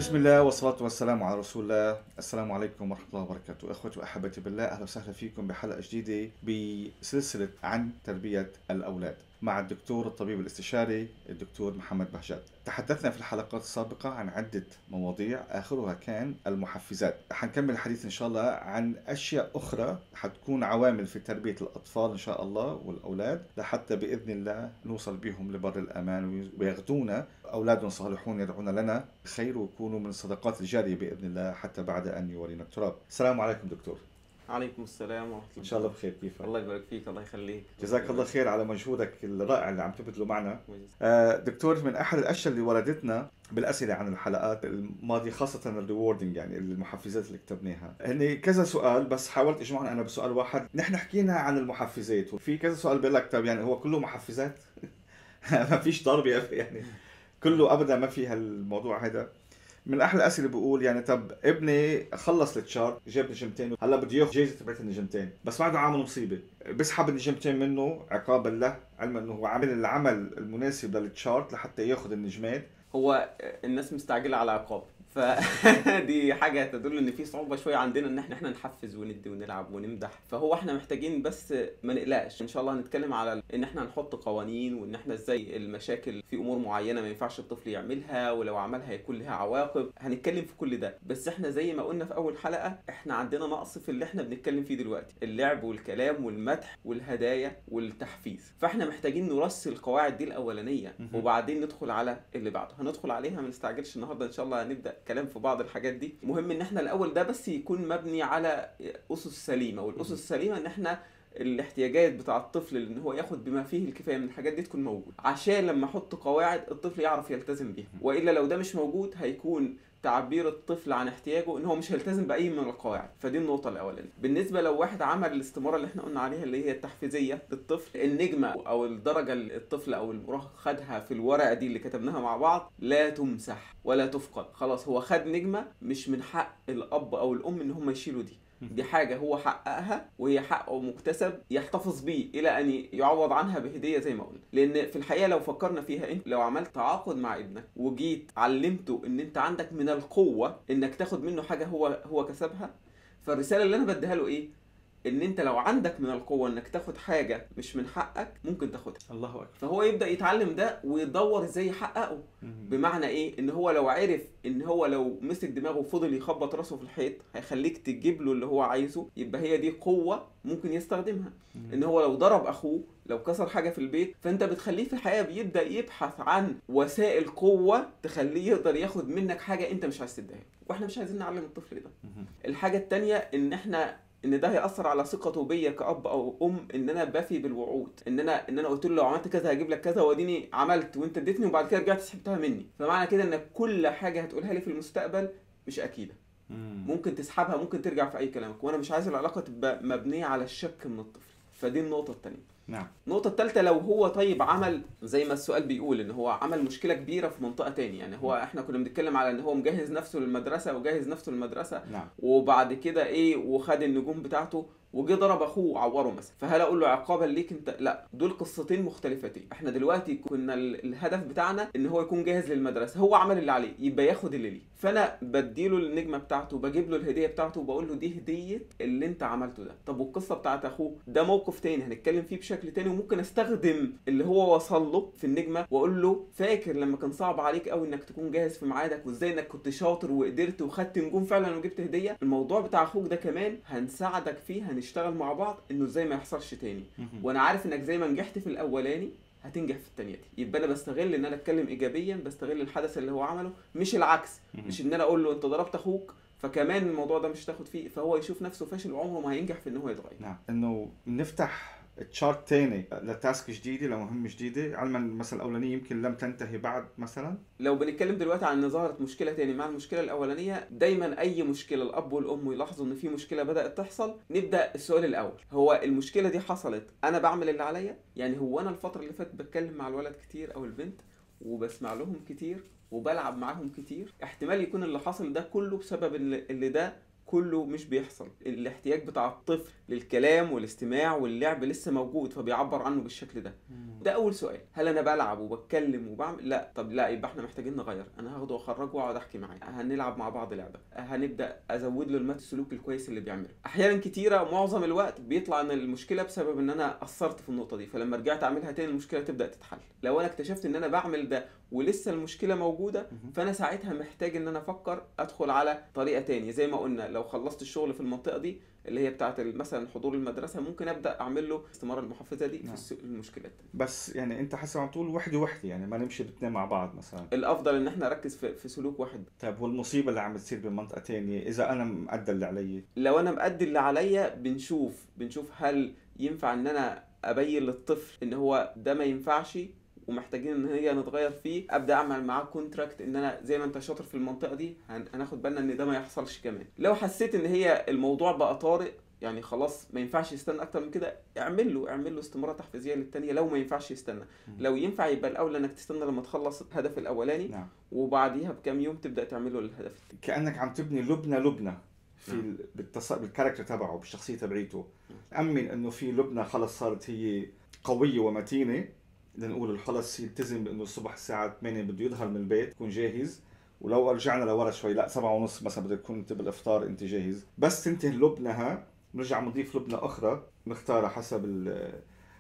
بسم الله والصلاة والسلام على رسول الله السلام عليكم ورحمة الله وبركاته أخوتي وأحبتي بالله أهلا وسهلا فيكم بحلقة جديدة بسلسلة عن تربية الأولاد مع الدكتور الطبيب الاستشاري الدكتور محمد بهجت تحدثنا في الحلقات السابقة عن عدة مواضيع آخرها كان المحفزات حنكمل الحديث إن شاء الله عن أشياء أخرى حتكون عوامل في تربية الأطفال إن شاء الله والأولاد لحتى بإذن الله نوصل بهم لبر الأمان ويغدونا أولاد صالحون يدعون لنا خير ويكونوا من الصدقات الجارية بإذن الله حتى بعد أن يورينا التراب السلام عليكم دكتور عليكم السلام ورحمة الله إن شاء الله بخير كيفك الله يبارك فيك الله يخليك جزاك الله خير على مجهودك الرائع اللي عم تبذله معنا كويس. آه، دكتور من احد الاشياء اللي وردتنا بالاسئله عن الحلقات الماضيه خاصه الريوردنج يعني المحفزات اللي كتبناها هن كذا سؤال بس حاولت اجمعهم انا بسؤال واحد نحن حكينا عن المحفزات وفي كذا سؤال بيقول لك طب يعني هو كله محفزات ما فيش ضرب يا أخي، يعني كله ابدا ما في هالموضوع هذا من احلى الاسئله بقول يعني طب ابني خلص التشارت جاب نجمتين هلا بده ياخذ جائزه تبعت النجمتين بس بعده عامل مصيبه بسحب النجمتين منه عقابا له علما انه هو عامل العمل المناسب للتشارت لحتى ياخذ النجمات هو الناس مستعجلة على عقاب فدي حاجة تدل ان في صعوبة شوية عندنا ان احنا احنا نحفز وندي ونلعب ونمدح فهو احنا محتاجين بس ما نقلقش ان شاء الله هنتكلم على ان احنا نحط قوانين وان احنا ازاي المشاكل في امور معينة ما ينفعش الطفل يعملها ولو عملها يكون لها عواقب هنتكلم في كل ده بس احنا زي ما قلنا في اول حلقة احنا عندنا نقص في اللي احنا بنتكلم فيه دلوقتي اللعب والكلام والمدح والهدايا والتحفيز فاحنا محتاجين نرسي القواعد دي الاولانية مهم. وبعدين ندخل على اللي بعده هندخل عليها ما نستعجلش النهارده ان شاء الله هنبدا كلام في بعض الحاجات دي مهم ان احنا الاول ده بس يكون مبني على اسس سليمه والاسس السليمه ان احنا الاحتياجات بتاع الطفل ان هو ياخد بما فيه الكفايه من الحاجات دي تكون موجوده عشان لما احط قواعد الطفل يعرف يلتزم بيها والا لو ده مش موجود هيكون تعبير الطفل عن احتياجه ان هو مش هيلتزم باي من القواعد فدي النقطه الاولانيه بالنسبه لو واحد عمل الاستماره اللي احنا قلنا عليها اللي هي التحفيزيه للطفل النجمه او الدرجه اللي الطفل او المراهق خدها في الورقه دي اللي كتبناها مع بعض لا تمسح ولا تفقد خلاص هو خد نجمه مش من حق الاب او الام ان هم يشيلوا دي دي حاجة هو حققها وهي حقه مكتسب يحتفظ بيه إلى أن يعوض عنها بهدية زي ما قلنا لأن في الحقيقة لو فكرنا فيها أنت لو عملت تعاقد مع ابنك وجيت علمته أن أنت عندك من القوة أنك تاخد منه حاجة هو هو كسبها فالرسالة اللي أنا بديها له إيه؟ ان انت لو عندك من القوه انك تاخد حاجه مش من حقك ممكن تاخدها الله اكبر فهو يبدا يتعلم ده ويدور ازاي يحققه بمعنى ايه ان هو لو عرف ان هو لو مسك دماغه وفضل يخبط راسه في الحيط هيخليك تجيب له اللي هو عايزه يبقى هي دي قوه ممكن يستخدمها ان هو لو ضرب اخوه لو كسر حاجه في البيت فانت بتخليه في الحياه بيبدا يبحث عن وسائل قوه تخليه يقدر ياخد منك حاجه انت مش عايز تديها له. واحنا مش عايزين نعلم الطفل ده الحاجه التانية ان احنا ان ده هياثر على ثقته بيا كاب او ام ان انا بفي بالوعود ان انا ان انا قلت له لو عملت كذا هجيب لك كذا واديني عملت وانت اديتني وبعد كده رجعت سحبتها مني فمعنى كده ان كل حاجه هتقولها لي في المستقبل مش اكيده ممكن تسحبها ممكن ترجع في اي كلامك وانا مش عايز العلاقه تبقى مبنيه على الشك من الطفل فدي النقطه التانية نعم النقطة الثالثة لو هو طيب عمل زي ما السؤال بيقول ان هو عمل مشكلة كبيرة في منطقة تاني يعني هو احنا كنا بنتكلم على ان هو مجهز نفسه للمدرسة وجهز نفسه للمدرسة نعم وبعد كده ايه وخد النجوم بتاعته وجه ضرب اخوه وعوره مثلا فهل اقول له عقابا ليك انت لا دول قصتين مختلفتين احنا دلوقتي كنا ال- الهدف بتاعنا ان هو يكون جاهز للمدرسه هو عمل اللي عليه يبقى ياخد اللي ليه فانا بديله النجمه بتاعته بجيب له الهديه بتاعته وبقول له دي هديه اللي انت عملته ده طب والقصه بتاعت اخوه ده موقف تاني هنتكلم فيه بشكل تاني وممكن استخدم اللي هو وصل له في النجمه واقول له فاكر لما كان صعب عليك قوي انك تكون جاهز في ميعادك وازاي انك كنت شاطر وقدرت وخدت نجوم فعلا وجبت هديه الموضوع بتاع اخوك ده كمان هنساعدك فيه هنشتغل مع بعض انه ازاي ما يحصلش تاني وانا عارف انك زي ما نجحت في الاولاني هتنجح في التانية دي يبقى انا بستغل ان انا اتكلم ايجابيا بستغل الحدث اللي هو عمله مش العكس مش ان انا اقول له انت ضربت اخوك فكمان الموضوع ده مش تاخد فيه فهو يشوف نفسه فاشل وعمره ما هينجح في ان هو يتغير نعم انه نفتح تشارت تاني لتاسك جديده لمهمه جديده علما المساله الاولانيه يمكن لم تنتهي بعد مثلا لو بنتكلم دلوقتي عن ان ظهرت مشكله تاني مع المشكله الاولانيه دايما اي مشكله الاب والام يلاحظوا ان في مشكله بدات تحصل نبدا السؤال الاول هو المشكله دي حصلت انا بعمل اللي عليا يعني هو انا الفتره اللي فاتت بتكلم مع الولد كتير او البنت وبسمع لهم كتير وبلعب معاهم كتير احتمال يكون اللي حصل ده كله بسبب اللي اللي ده كله مش بيحصل الاحتياج بتاع الطفل للكلام والاستماع واللعب لسه موجود فبيعبر عنه بالشكل ده ده اول سؤال هل انا بلعب وبتكلم وبعمل لا طب لا يبقى احنا محتاجين نغير انا هاخده واخرجه واقعد احكي معاه هنلعب مع بعض لعبه هنبدا ازود له المات السلوك الكويس اللي بيعمله احيانا كتيره معظم الوقت بيطلع ان المشكله بسبب ان انا قصرت في النقطه دي فلما رجعت اعملها تاني المشكله تبدا تتحل لو انا اكتشفت ان انا بعمل ده ولسه المشكله موجوده فانا ساعتها محتاج ان انا افكر ادخل على طريقه تانية زي ما قلنا لو خلصت الشغل في المنطقه دي اللي هي بتاعه مثلا حضور المدرسه ممكن ابدا اعمل له استماره المحفزه دي نعم. في الس- المشكله التانية. بس يعني انت حسب عم تقول وحده وحده يعني ما نمشي الاثنين مع بعض مثلا الافضل ان احنا نركز في, في سلوك واحد طيب والمصيبه اللي عم تصير بمنطقه ثانيه اذا انا مأدى اللي علي لو انا مأدي اللي عليا بنشوف بنشوف هل ينفع ان انا ابين للطفل ان هو ده ما ينفعش ومحتاجين ان هي نتغير فيه ابدا اعمل معاه كونتراكت ان انا زي ما انت شاطر في المنطقه دي هن- هناخد بالنا ان ده ما يحصلش كمان لو حسيت ان هي الموضوع بقى طارئ يعني خلاص ما ينفعش يستنى اكتر من كده اعمل له اعمل له استماره تحفيزيه للتانيه لو ما ينفعش يستنى لو ينفع يبقى الاولى انك تستنى لما تخلص الهدف الاولاني نعم وبعديها بكام يوم تبدا تعمل له الهدف التاني كانك عم تبني لبنه لبنه في نعم. ال- بالتص... بالكاركتر تبعه بالشخصيه تبعيته امن انه في لبنه خلص صارت هي قويه ومتينه لنقول خلص يلتزم بانه الصبح الساعه 8 بده يظهر من البيت يكون جاهز ولو رجعنا لورا شوي لا سبعة ونص مثلا بدك تكون انت بالافطار انت جاهز بس تنتهي لبنها بنرجع بنضيف لبنه اخرى نختارها حسب ال-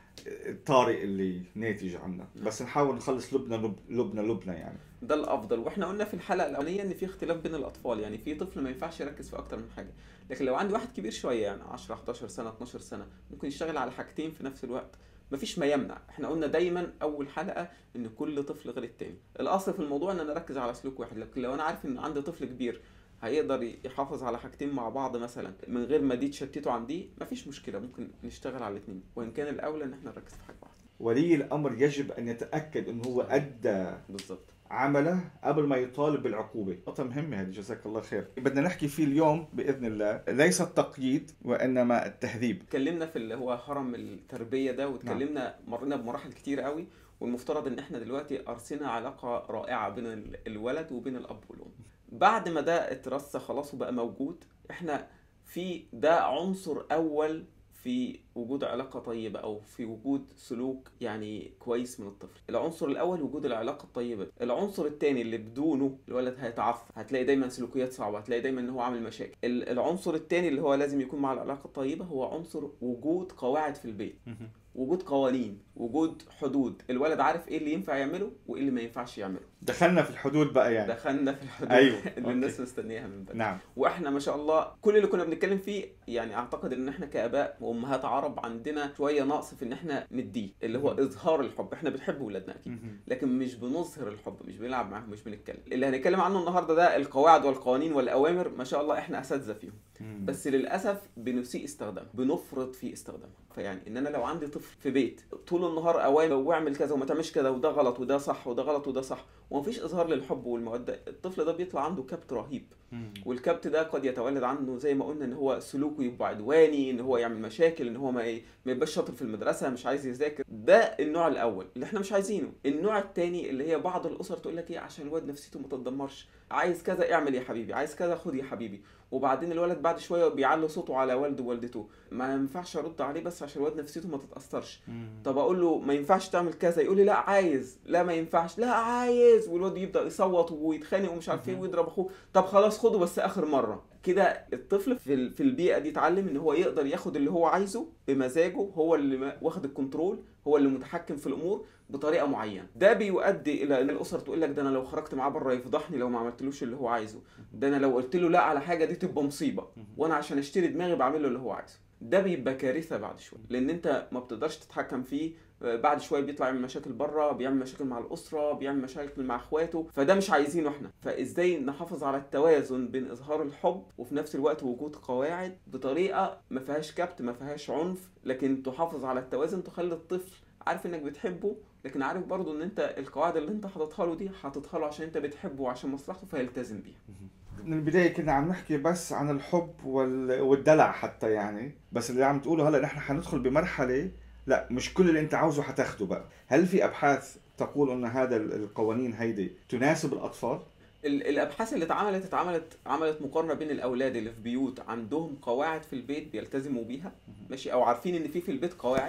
الطارئ اللي ناتج عنا بس نحاول نخلص لبنه لب... لبنه لبنه يعني ده الافضل واحنا قلنا في الحلقه الاولانيه ان في اختلاف بين الاطفال يعني في طفل ما ينفعش يركز في اكتر من حاجه لكن لو عندي واحد كبير شويه يعني 10 11 سنه 12 سنه ممكن يشتغل على حاجتين في نفس الوقت مفيش ما يمنع احنا قلنا دايما اول حلقه ان كل طفل غير التاني الاصل في الموضوع ان انا اركز على سلوك واحد لكن لو انا عارف ان عندي طفل كبير هيقدر يحافظ على حاجتين مع بعض مثلا من غير ما دي تشتته عن دي مفيش مشكله ممكن نشتغل على الاثنين وان كان الاولى ان احنا نركز في حاجه واحده ولي الامر يجب ان يتاكد انه هو ادى بالظبط عمله قبل ما يطالب بالعقوبة نقطة مهمة هذه جزاك الله خير بدنا نحكي فيه اليوم بإذن الله ليس التقييد وإنما التهذيب اتكلمنا في اللي هو هرم التربيه ده واتكلمنا مرينا بمراحل كتير قوي والمفترض ان احنا دلوقتي ارسينا علاقه رائعه بين ال- الولد وبين الاب والام بعد ما ده اترسى خلاص وبقى موجود احنا في ده عنصر اول في وجود علاقة طيبة أو في وجود سلوك يعني كويس من الطفل العنصر الأول وجود العلاقة الطيبة العنصر الثاني اللي بدونه الولد هيتعفن هتلاقي دايما سلوكيات صعبة هتلاقي دايما إن هو عامل مشاكل ال- العنصر الثاني اللي هو لازم يكون مع العلاقة الطيبة هو عنصر وجود قواعد في البيت وجود قوانين وجود حدود الولد عارف ايه اللي ينفع يعمله وايه اللي ما ينفعش يعمله دخلنا في الحدود بقى يعني دخلنا في الحدود أيوه. اللي الناس مستنياها من بدري نعم واحنا ما شاء الله كل اللي كنا بنتكلم فيه يعني اعتقد ان احنا كاباء وامهات عرب عندنا شويه نقص في ان احنا نديه اللي هو اظهار الحب احنا بنحب ولادنا اكيد لكن مش بنظهر الحب مش بنلعب معاهم مش بنتكلم اللي هنتكلم عنه النهارده ده القواعد والقوانين والاوامر ما شاء الله احنا اساتذه فيهم بس للاسف بنسيء استخدامها بنفرط في استخدامها فيعني ان انا لو عندي طفل في بيت طول النهار اوامر واعمل كذا وما تعملش كذا وده غلط وده صح وده غلط وده صح ومفيش اظهار للحب والموده الطفل ده بيطلع عنده كبت رهيب والكبت ده قد يتولد عنه زي ما قلنا ان هو سلوكه يبقى عدواني ان هو يعمل مشاكل ان هو ما ي- ما يبقاش شاطر في المدرسه مش عايز يذاكر ده النوع الاول اللي احنا مش عايزينه النوع الثاني اللي هي بعض الاسر تقول لك ايه عشان الواد نفسيته ما تتدمرش عايز كذا اعمل يا حبيبي عايز كذا خد يا حبيبي وبعدين الولد بعد شويه بيعلي صوته على والده ووالدته ما ينفعش ارد عليه بس عشان الواد نفسيته ما تتاثرش طب اقول له ما ينفعش تعمل كذا يقول لي لا عايز لا ما ينفعش لا عايز والواد يبدا يصوت ويتخانق ومش عارف ايه مهم. ويضرب اخوه طب خلاص خده بس اخر مره كده الطفل في ال- في البيئه دي اتعلم ان هو يقدر ياخد اللي هو عايزه بمزاجه هو اللي ما- واخد الكنترول هو اللي متحكم في الامور بطريقه معينه ده بيؤدي الى ان الاسر تقول لك ده انا لو خرجت معاه بره يفضحني لو ما عملتلوش اللي هو عايزه ده انا لو قلت له لا على حاجه دي تبقى مصيبه وانا عشان اشتري دماغي بعمل له اللي هو عايزه ده بيبقى كارثه بعد شويه لان انت ما بتقدرش تتحكم فيه آه، بعد شويه بيطلع يعمل مشاكل بره بيعمل مشاكل مع الاسره بيعمل مشاكل مع اخواته فده مش عايزينه احنا فازاي نحافظ على التوازن بين اظهار الحب وفي نفس الوقت وجود قواعد بطريقه ما فيهاش كبت ما فيهاش عنف لكن تحافظ على التوازن تخلي الطفل عارف انك بتحبه لكن عارف برضه ان انت القواعد اللي انت حاططها له دي حاططها له عشان انت بتحبه وعشان مصلحته فيلتزم بيها من البداية كنا عم نحكي بس عن الحب وال... والدلع حتى يعني بس اللي عم تقوله هلا نحن حندخل بمرحلة لا مش كل اللي انت عاوزه حتاخده بقى هل في ابحاث تقول ان هذا ال- القوانين هيدي تناسب الاطفال ال- الابحاث اللي اتعملت اتعملت عملت مقارنه بين الاولاد اللي في بيوت عندهم قواعد في البيت بيلتزموا بيها ماشي او عارفين ان في في البيت قواعد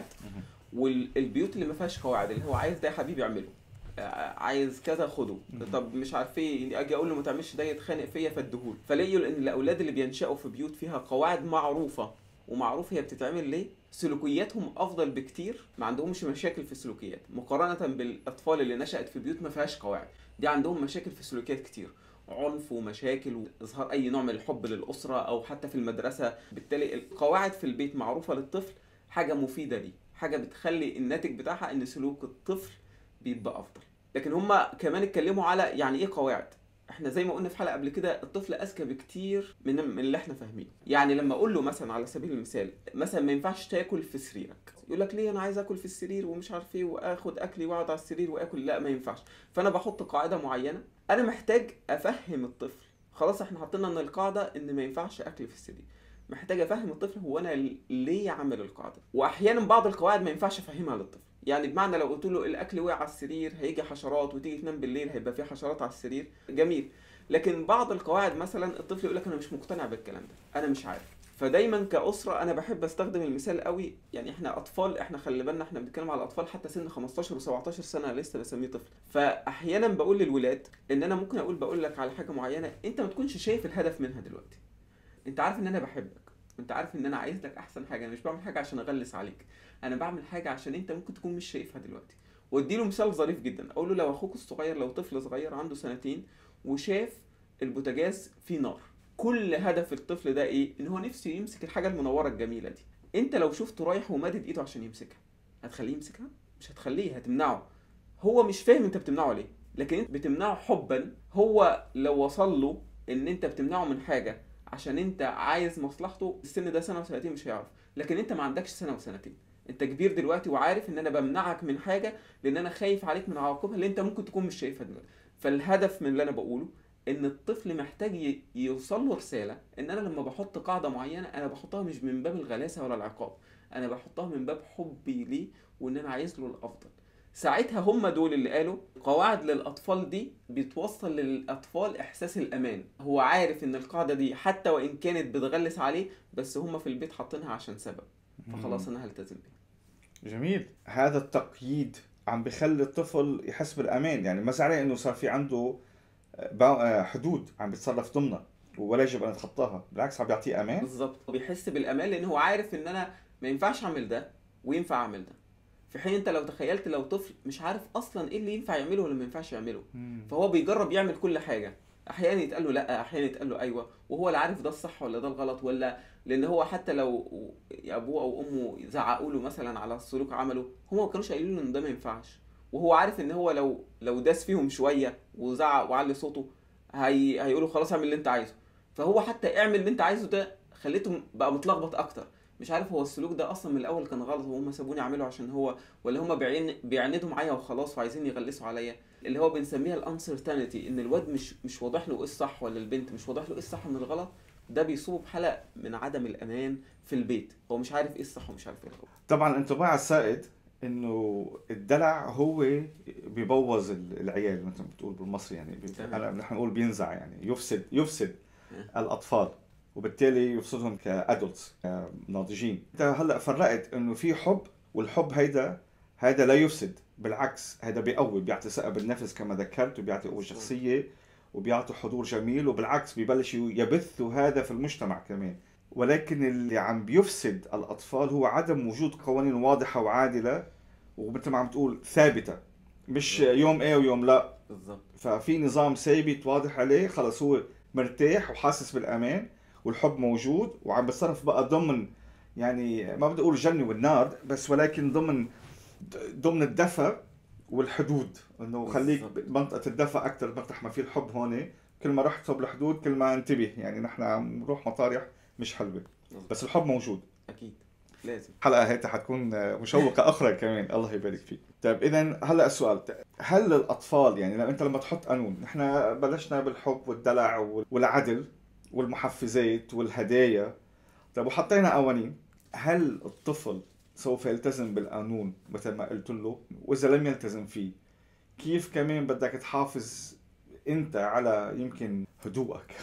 والبيوت اللي ما فيهاش قواعد اللي هو عايز ده يا حبيبي اعمله آه، عايز كذا خده مم. طب مش عارف ايه اجي اقول له ما تعملش ده يتخانق فيا فاديهوله فلاقيوا ان الاولاد اللي بينشأوا في بيوت فيها قواعد معروفه ومعروف هي بتتعمل ليه سلوكياتهم افضل بكتير ما عندهمش مشاكل في السلوكيات مقارنه بالاطفال اللي نشأت في بيوت ما فيهاش قواعد دي عندهم مشاكل في السلوكيات كتير عنف ومشاكل واظهار اي نوع من الحب للاسره او حتى في المدرسه بالتالي القواعد في البيت معروفه للطفل حاجه مفيده ليه حاجه بتخلي الناتج بتاعها ان سلوك الطفل بيبقى افضل لكن هما كمان اتكلموا على يعني ايه قواعد احنا زي ما قلنا في حلقه قبل كده الطفل اذكى بكتير من من اللي احنا فاهمينه يعني لما اقول له مثلا على سبيل المثال مثلا ما ينفعش تاكل في سريرك يقول لك ليه انا عايز اكل في السرير ومش عارف ايه واخد اكلي واقعد على السرير واكل لا ما ينفعش فانا بحط قاعده معينه انا محتاج افهم الطفل خلاص احنا حطينا ان القاعده ان ما ينفعش اكل في السرير محتاج افهم الطفل هو انا ليه عامل القاعده واحيانا بعض القواعد ما ينفعش افهمها للطفل يعني بمعنى لو قلت له الاكل وقع على السرير هيجي حشرات وتيجي تنام بالليل هيبقى في حشرات على السرير جميل لكن بعض القواعد مثلا الطفل يقول لك انا مش مقتنع بالكلام ده انا مش عارف فدايما كاسره انا بحب استخدم المثال قوي يعني احنا اطفال احنا خلي بالنا احنا بنتكلم على اطفال حتى سن 15 و17 سنه لسه بسميه طفل فاحيانا بقول للولاد ان انا ممكن اقول بقول لك على حاجه معينه انت ما تكونش شايف الهدف منها دلوقتي انت عارف ان انا بحبك وانت عارف ان انا عايز لك احسن حاجه انا مش بعمل حاجه عشان اغلس عليك انا بعمل حاجه عشان انت ممكن تكون مش شايفها دلوقتي واديله مثال ظريف جدا اقول له لو اخوك الصغير لو طفل صغير عنده سنتين وشاف البوتاجاز فيه نار كل هدف الطفل ده ايه ان هو نفسه يمسك الحاجه المنوره الجميله دي انت لو شفته رايح ومادد ايده عشان يمسكها هتخليه يمسكها مش هتخليه هتمنعه هو مش فاهم انت بتمنعه ليه لكن انت بتمنعه حبا هو لو وصل له ان انت بتمنعه من حاجه عشان انت عايز مصلحته السن ده سنه وسنتين مش هيعرف لكن انت ما عندكش سنه وسنتين انت كبير دلوقتي وعارف ان انا بمنعك من حاجه لان انا خايف عليك من عواقبها اللي انت ممكن تكون مش شايفها دلوقتي فالهدف من اللي انا بقوله ان الطفل محتاج ي- يوصل له رساله ان انا لما بحط قاعده معينه انا بحطها مش من باب الغلاسه ولا العقاب انا بحطها من باب حبي ليه وان انا عايز له الافضل ساعتها هم دول اللي قالوا قواعد للاطفال دي بتوصل للاطفال احساس الامان هو عارف ان القاعده دي حتى وان كانت بتغلس عليه بس هم في البيت حاطينها عشان سبب فخلاص انا هلتزم بيها جميل هذا التقييد عم بخلي الطفل يحس بالامان يعني ما زعلان انه صار في عنده با- حدود عم بيتصرف ضمنها ولا يجب ان يتخطاها بالعكس عم بيعطيه امان بالظبط بيحس بالامان لان هو عارف ان انا ما ينفعش اعمل ده وينفع اعمل ده في حين انت لو تخيلت لو طفل مش عارف اصلا ايه اللي ينفع يعمله ولا ما ينفعش يعمله فهو بيجرب يعمل كل حاجه احيانا يتقال له لا احيانا يتقال له ايوه وهو لا عارف ده الصح ولا ده الغلط ولا لان هو حتى لو ابوه او امه زعقوا له مثلا على السلوك عمله هم ما كانوش قايلين له ان ده ما ينفعش وهو عارف ان هو لو لو داس فيهم شويه وزعق وعلي صوته هي هيقولوا خلاص اعمل اللي انت عايزه فهو حتى اعمل اللي انت عايزه ده خليته بقى متلخبط اكتر مش عارف هو السلوك ده اصلا من الاول كان غلط وهم سابوني اعمله عشان هو ولا هم بيعن... بيعندوا معايا وخلاص وعايزين يغلسوا عليا اللي هو بنسميها الانسرتينتي ان الواد مش مش واضح له ايه الصح ولا البنت مش واضح له ايه الصح من الغلط ده بيصوب بحلقه من عدم الامان في البيت هو مش عارف ايه الصح ومش عارف ايه الغلط طبعا الانطباع السائد انه الدلع هو بيبوظ ال- العيال مثل ما بتقول بالمصري يعني بي... تمام. انا نحن نقول بينزع يعني يفسد يفسد أه. الاطفال وبالتالي يفسدهم كادولتس ناضجين انت هلا فرقت انه في حب والحب هيدا هيدا لا يفسد بالعكس هيدا بيقوي بيعطي ثقه بالنفس كما ذكرت وبيعطي قوه شخصيه وبيعطي حضور جميل وبالعكس ببلشوا يبثوا هذا في المجتمع كمان ولكن اللي عم بيفسد الاطفال هو عدم وجود قوانين واضحه وعادله ومثل ما عم تقول ثابته مش يوم ايه ويوم لا بالظبط ففي نظام ثابت واضح عليه خلص هو مرتاح وحاسس بالامان والحب موجود وعم بتصرف بقى ضمن يعني ما بدي اقول الجنه والنار بس ولكن ضمن ضمن الدفى والحدود انه خليك بالضبط. بمنطقه الدفى اكثر مطرح ما في الحب هون كل ما رحت صوب الحدود كل ما انتبه يعني نحن عم نروح مطارح مش حلوه بس الحب موجود اكيد لازم حلقه هيك حتكون مشوقه اخرى كمان الله يبارك فيك طيب اذا هلا السؤال هل الاطفال يعني لما انت لما تحط قانون نحن بلشنا بالحب والدلع وال- والعدل والمحفزات والهدايا طيب وحطينا قوانين هل الطفل سوف يلتزم بالقانون مثل ما قلت له واذا لم يلتزم فيه كيف كمان بدك تحافظ انت على يمكن هدوءك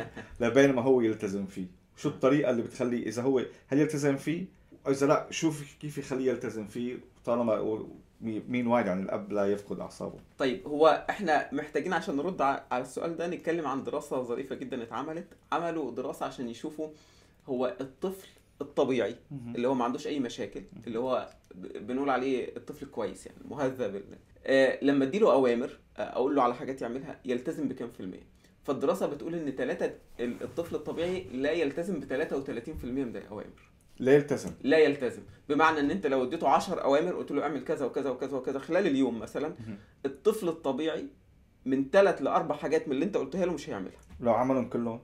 لبين ما هو يلتزم فيه شو الطريقه اللي بتخليه اذا هو هل يلتزم فيه واذا لا شوف كيف يخليه يلتزم فيه طالما مين وايد عن الاب لا يفقد اعصابه طيب هو احنا محتاجين عشان نرد ع- على السؤال ده نتكلم عن دراسة ظريفة جدا اتعملت عملوا دراسة عشان يشوفوا هو الطفل الطبيعي اللي هو ما عندوش اي مشاكل اللي هو ب- بنقول عليه الطفل الكويس يعني مهذب ال- آه لما اديله اوامر آه اقول له على حاجات يعملها يلتزم بكام في المية فالدراسة بتقول ان ثلاثة الطفل الطبيعي لا يلتزم ب 33% من الاوامر لا يلتزم لا يلتزم بمعنى ان انت لو اديته 10 اوامر قلت له اعمل كذا وكذا وكذا وكذا خلال اليوم مثلا مهم. الطفل الطبيعي من ثلاث لاربع حاجات من اللي انت قلتها له مش هيعملها لو عملهم كلهم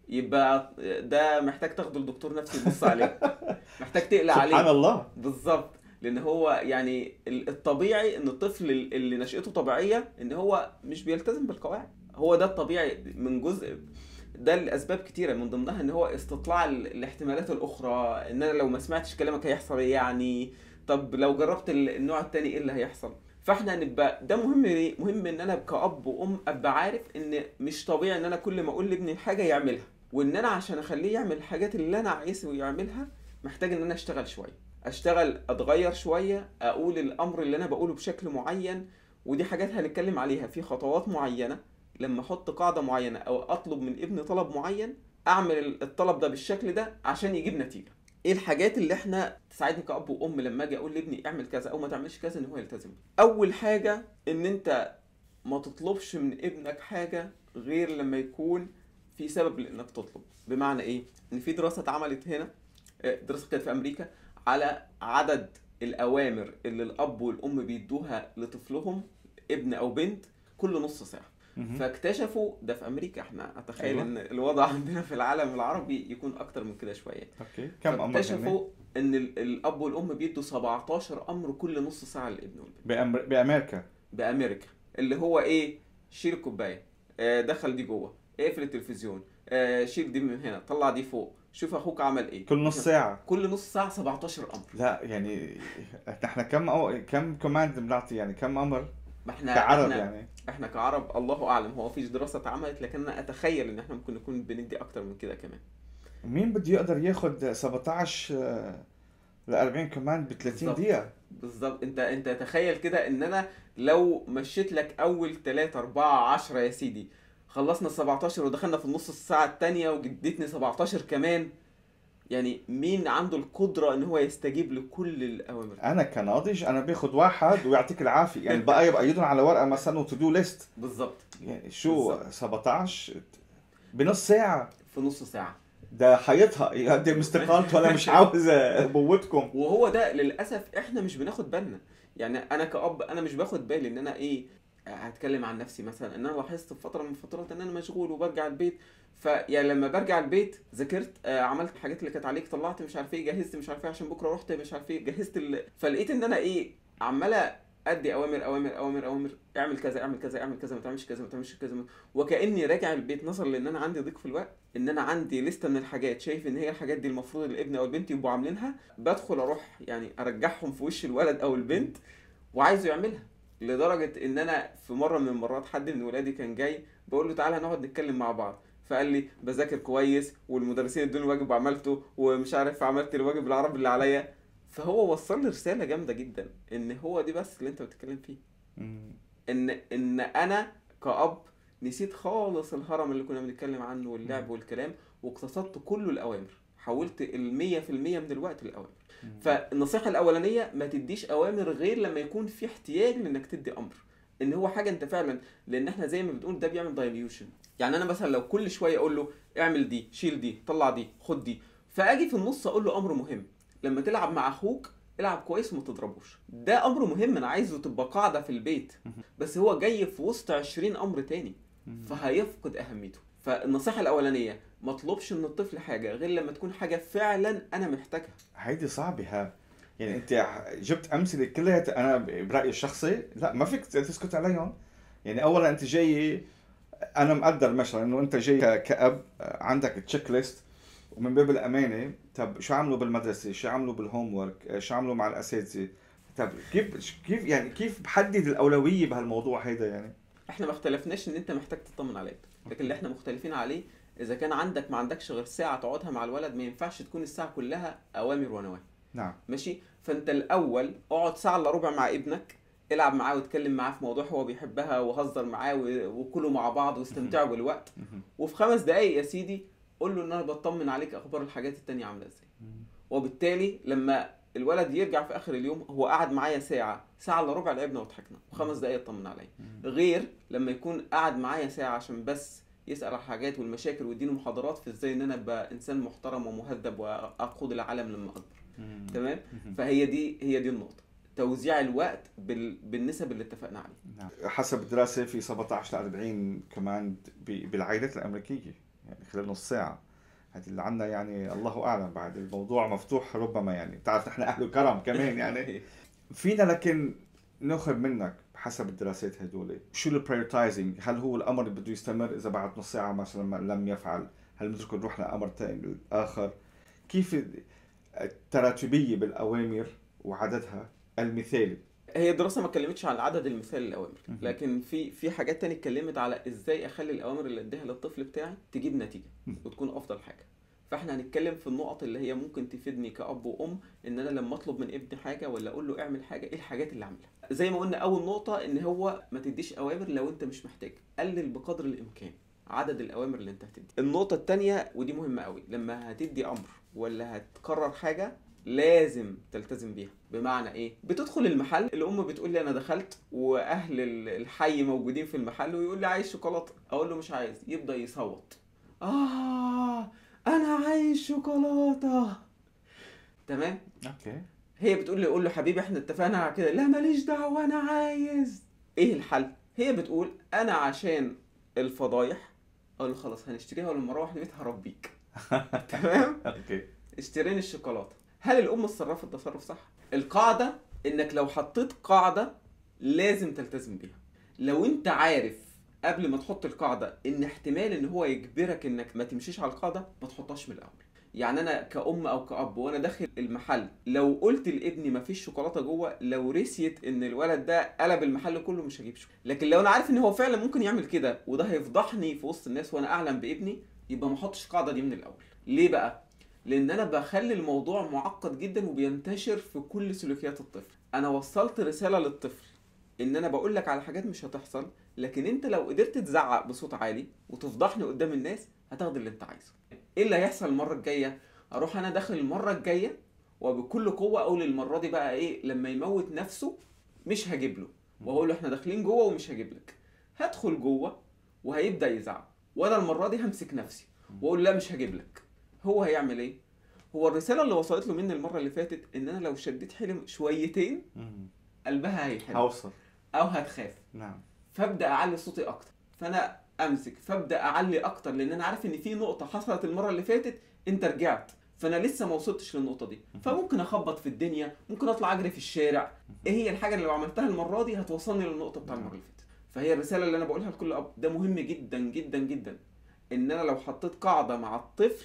يبقى ده محتاج تاخده لدكتور نفسي يبص عليه محتاج تقلق عليه سبحان الله بالظبط لان هو يعني ال- الطبيعي ان الطفل ال- اللي نشأته طبيعيه ان هو مش بيلتزم بالقواعد هو ده الطبيعي من جزء ده لاسباب كتيره من ضمنها ان هو استطلاع ال- الاحتمالات الاخرى ان انا لو ما سمعتش كلامك هيحصل ايه يعني طب لو جربت ال- النوع التاني ايه اللي هيحصل فاحنا نبقى ده مهم ليه؟ مهم ان انا كأب وام ابقى عارف ان مش طبيعي ان انا كل ما اقول لابني حاجه يعملها وان انا عشان اخليه يعمل الحاجات اللي انا عايزه يعملها محتاج ان انا اشتغل شويه اشتغل اتغير شويه اقول الامر اللي انا بقوله بشكل معين ودي حاجات هنتكلم عليها في خطوات معينه لما احط قاعده معينه او اطلب من ابني طلب معين اعمل الطلب ده بالشكل ده عشان يجيب نتيجه ايه الحاجات اللي احنا تساعدني كأب وأم لما اجي اقول لابني اعمل كذا او ما تعملش كذا ان هو يلتزم اول حاجه ان انت ما تطلبش من ابنك حاجه غير لما يكون في سبب لانك تطلب بمعنى ايه ان في دراسه اتعملت هنا آه، دراسه كانت في امريكا على عدد الاوامر اللي الاب والام بيدوها لطفلهم ابن او بنت كل نص ساعه مهم. فاكتشفوا ده في امريكا احنا اتخيل أيوة. ان الوضع عندنا في العالم العربي يكون اكتر من كده شويه اوكي كم امر هن؟ اكتشفوا ان ال- الاب والام بيدوا 17 امر كل نص ساعه للابن والبنت بأمر... بامريكا بامريكا اللي هو ايه شيل الكوبايه آه، دخل دي جوه اقفل التلفزيون آه، شيل دي من هنا طلع دي فوق شوف اخوك عمل ايه كل نص ساعه كل نص ساعه 17 امر لا يعني نحن كم أو... كم كوماند بنعطي يعني كم امر ما احنا كعرب احنا يعني احنا كعرب الله اعلم هو مفيش دراسه اتعملت لكن انا اتخيل ان احنا ممكن نكون بندي اكتر من كده كمان مين بده يقدر ياخذ 17 آه، ل 40 كوماند ب 30 بالظبط. دقيقه بالظبط انت انت تخيل كده ان انا لو مشيت لك اول 3 4 10 يا سيدي خلصنا ال 17 ودخلنا في النص الساعه الثانيه وجدتني 17 كمان يعني مين عنده القدره ان هو يستجيب لكل الاوامر انا كناضج انا باخذ واحد ويعطيك العافيه يعني البقايا بقيدهم على ورقه مثلا وتو دو ليست بالظبط يعني شو بالظبط. 17 بنص ساعه في نص ساعه ده حيطها يقدم استقالته ولا مش عاوز ابوتكم وهو ده للاسف احنا مش بناخد بالنا يعني انا كأب انا مش باخد بالي ان انا ايه هتكلم عن نفسي مثلا ان انا لاحظت في فتره من الفترات ان انا مشغول وبرجع البيت فيعني لما برجع البيت ذاكرت آه، عملت الحاجات اللي كانت عليك طلعت مش عارف ايه جهزت مش عارف ايه عشان بكره رحت مش عارف ايه جهزت ال... فلقيت ان انا ايه عماله ادي اوامر اوامر اوامر اوامر اعمل كذا اعمل كذا اعمل كذا ما تعملش كذا ما تعملش كذا ما- وكاني راجع البيت نظرا لان انا عندي ضيق في الوقت ان انا عندي لسته من الحاجات شايف ان هي الحاجات دي المفروض الابن او البنت يبقوا عاملينها بدخل اروح يعني ارجعهم في وش الولد او البنت وعايزه يعملها لدرجه ان انا في مره من المرات حد من ولادي كان جاي بقول له تعالى نقعد نتكلم مع بعض فقال لي بذاكر كويس والمدرسين ادوني الواجب وعملته ومش عارف عملت الواجب العربي اللي عليا فهو وصل لي رساله جامده جدا ان هو دي بس اللي انت بتتكلم فيه مم. ان ان انا كأب نسيت خالص الهرم اللي كنا بنتكلم عنه واللعب والكلام واقتصدت كله الاوامر حولت المية في المية من الوقت للاوامر فالنصيحة الأولانية ما تديش أوامر غير لما يكون في احتياج لإنك تدي أمر إن هو حاجة أنت فعلا لأن إحنا زي ما بتقول ده بيعمل دايليوشن يعني أنا مثلا لو كل شوية أقول له اعمل دي شيل دي طلع دي خد دي فأجي في النص أقول له أمر مهم لما تلعب مع أخوك العب كويس وما تضربوش ده أمر مهم أنا عايزه تبقى قاعدة في البيت بس هو جاي في وسط 20 أمر تاني مم. فهيفقد أهميته فالنصيحة الأولانية ما اطلبش من الطفل حاجة غير لما تكون حاجة فعلا أنا محتاجها هيدي صعبة ها يعني انت جبت امثله كلها انا برايي الشخصي لا ما فيك تسكت عليهم يعني اولا انت جاي انا مقدر مثلا انه انت جاي ك- كاب عندك تشيك ليست ومن باب الامانه طب شو عملوا بالمدرسه شو عملوا بالهوم ورك شو عملوا مع الاساتذه طب كيف كيف يعني كيف بحدد الاولويه بهالموضوع هيدا يعني احنا ما اختلفناش ان انت محتاج تطمن على ابنك لكن اللي احنا مختلفين عليه اذا كان عندك ما عندكش غير ساعه تقعدها مع الولد ما ينفعش تكون الساعه كلها اوامر ونواهي نعم ماشي فانت الاول اقعد ساعه الا ربع مع ابنك العب معاه واتكلم معاه في موضوع هو بيحبها وهزر معاه و- وكلوا مع بعض واستمتعوا بالوقت مهم. وفي خمس دقايق يا سيدي قول له ان انا بطمن عليك اخبار الحاجات التانية عامله ازاي وبالتالي لما الولد يرجع في اخر اليوم هو قعد معايا ساعه ساعه الا ربع لعبنا وضحكنا وخمس دقايق اطمن عليا غير لما يكون قعد معايا ساعه عشان بس يسال على الحاجات والمشاكل ويديني محاضرات في ازاي ان انا ابقى انسان محترم ومهذب واقود العالم لما اكبر مهم. تمام مهم. فهي دي هي دي النقطه توزيع الوقت بال... بالنسب اللي اتفقنا عليها نعم. حسب الدراسة في 17 ل 40 كمان ب- بالعائلات الأمريكية يعني خلال نص ساعة هذه اللي عنا يعني الله أعلم بعد الموضوع مفتوح ربما يعني بتعرف نحن أهل كرم كمان يعني فينا لكن ناخذ منك حسب الدراسات هدول شو البريورتايزنج هل هو الامر اللي بده يستمر اذا بعد نص ساعه مثلا ما لم يفعل هل بنتركه نروح لامر ثاني اخر كيف التراتبيه بالاوامر وعددها المثالي هي الدراسه ما اتكلمتش عن عدد المثال الاوامر مهم. لكن في في حاجات تانية اتكلمت على ازاي اخلي الاوامر اللي اديها للطفل بتاعي تجيب نتيجه مم. وتكون افضل حاجه فاحنا هنتكلم في النقط اللي هي ممكن تفيدني كاب وام ان انا لما اطلب من ابني حاجه ولا اقول له اعمل حاجه ايه الحاجات اللي اعملها زي ما قلنا اول نقطه ان هو ما تديش اوامر لو انت مش محتاج قلل بقدر الامكان عدد الاوامر اللي انت هتدي النقطه الثانيه ودي مهمه قوي لما هتدي امر ولا هتكرر حاجه لازم تلتزم بيها بمعنى ايه بتدخل المحل الام بتقول لي انا دخلت واهل ال- الحي موجودين في المحل ويقول لي عايز شوكولاته اقول له مش عايز يبدا يصوت اه انا عايز شوكولاته تمام اوكي هي بتقول لي قول له حبيبي احنا اتفقنا على كده لا ماليش دعوه انا عايز ايه الحل هي بتقول انا عشان الفضايح اقول له خلاص هنشتريها ولما اروح البيت هربيك تمام اوكي اشتريني الشوكولاته هل الام اتصرفت تصرف صح القاعده انك لو حطيت قاعده لازم تلتزم بيها لو انت عارف قبل ما تحط القاعده ان احتمال ان هو يجبرك انك ما تمشيش على القاعده ما تحطهاش من الاول يعني انا كأم او كأب وانا داخل المحل لو قلت لابني ما فيش شوكولاته جوه لو رسيت ان الولد ده قلب المحل كله مش هجيب شوكولاته لكن لو انا عارف ان هو فعلا ممكن يعمل كده وده هيفضحني في وسط الناس وانا اعلم بابني يبقى ما احطش القاعده دي من الاول ليه بقى لان انا بخلي الموضوع معقد جدا وبينتشر في كل سلوكيات الطفل انا وصلت رساله للطفل ان انا بقول لك على حاجات مش هتحصل لكن انت لو قدرت تزعق بصوت عالي وتفضحني قدام الناس هتاخد اللي انت عايزه ايه اللي هيحصل المره الجايه اروح انا داخل المره الجايه وبكل قوه اقول المره دي بقى ايه لما يموت نفسه مش هجيب له واقول له احنا داخلين جوه ومش هجيب لك هدخل جوه وهيبدا يزعق وانا المره دي همسك نفسي واقول لا مش هجيب لك هو هيعمل ايه هو الرساله اللي وصلت له مني المره اللي فاتت ان انا لو شديت حيلي شويتين قلبها هيحن اوصل او هتخاف نعم فابدا اعلي صوتي اكتر فانا امسك فابدا اعلي اكتر لان انا عارف ان في نقطه حصلت المره اللي فاتت انت رجعت فانا لسه ما وصلتش للنقطه دي فممكن اخبط في الدنيا ممكن اطلع اجري في الشارع ايه هي الحاجه اللي لو عملتها المره دي هتوصلني للنقطه بتاع المره اللي فاتت فهي الرساله اللي انا بقولها لكل اب ده مهم جدا جدا جدا ان انا لو حطيت قاعده مع الطفل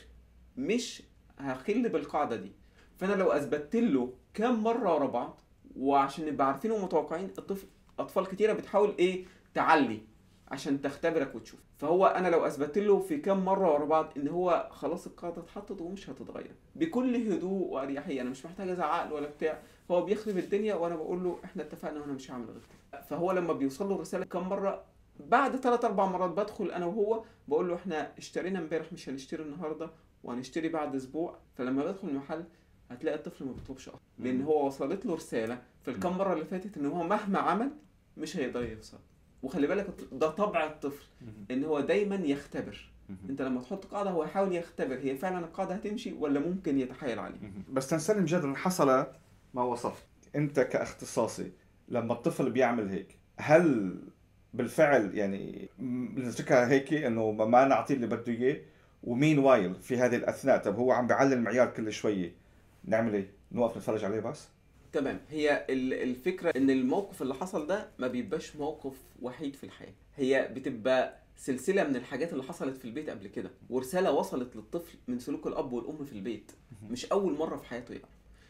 مش هخل بالقاعده دي فانا لو اثبتت له كام مره ورا بعض وعشان نبقى عارفين ومتوقعين الطفل اطفال كتيره بتحاول ايه تعلي عشان تختبرك وتشوف فهو انا لو اثبت له في كام مره ورا بعض ان هو خلاص القاعده اتحطت ومش هتتغير بكل هدوء واريحيه انا مش محتاج ازعق له ولا بتاع هو بيخرب الدنيا وانا بقول له احنا اتفقنا وانا مش هعمل غير كده فهو لما بيوصل له الرساله كام مره بعد ثلاث اربع مرات بدخل انا وهو بقول له احنا اشترينا امبارح مش هنشتري النهارده وهنشتري بعد اسبوع فلما بدخل المحل هتلاقي الطفل ما بيطلبش اصلا لان هو وصلت له رساله في الكام مره اللي فاتت ان هو مهما عمل مش هيقدر يوصل وخلي بالك ده طبع الطفل ان هو دايما يختبر انت لما تحط قاعده هو يحاول يختبر هي فعلا القاعده هتمشي ولا ممكن يتحايل عليها بس تنسلم جدلا حصل ما وصفت انت كاختصاصي لما الطفل بيعمل هيك هل بالفعل يعني م- نتركها هيك انه ما- ما نعطيه اللي بده اياه ومين وايل في هذه الاثناء طب هو عم بيعلي المعيار كل شويه نعمل ايه؟ نوقف نتفرج عليه بس؟ تمام هي ال- الفكره ان الموقف اللي حصل ده ما بيبقاش موقف وحيد في الحياه هي بتبقى سلسله من الحاجات اللي حصلت في البيت قبل كده ورساله وصلت للطفل من سلوك الاب والام في البيت مش اول مره في حياته يعرف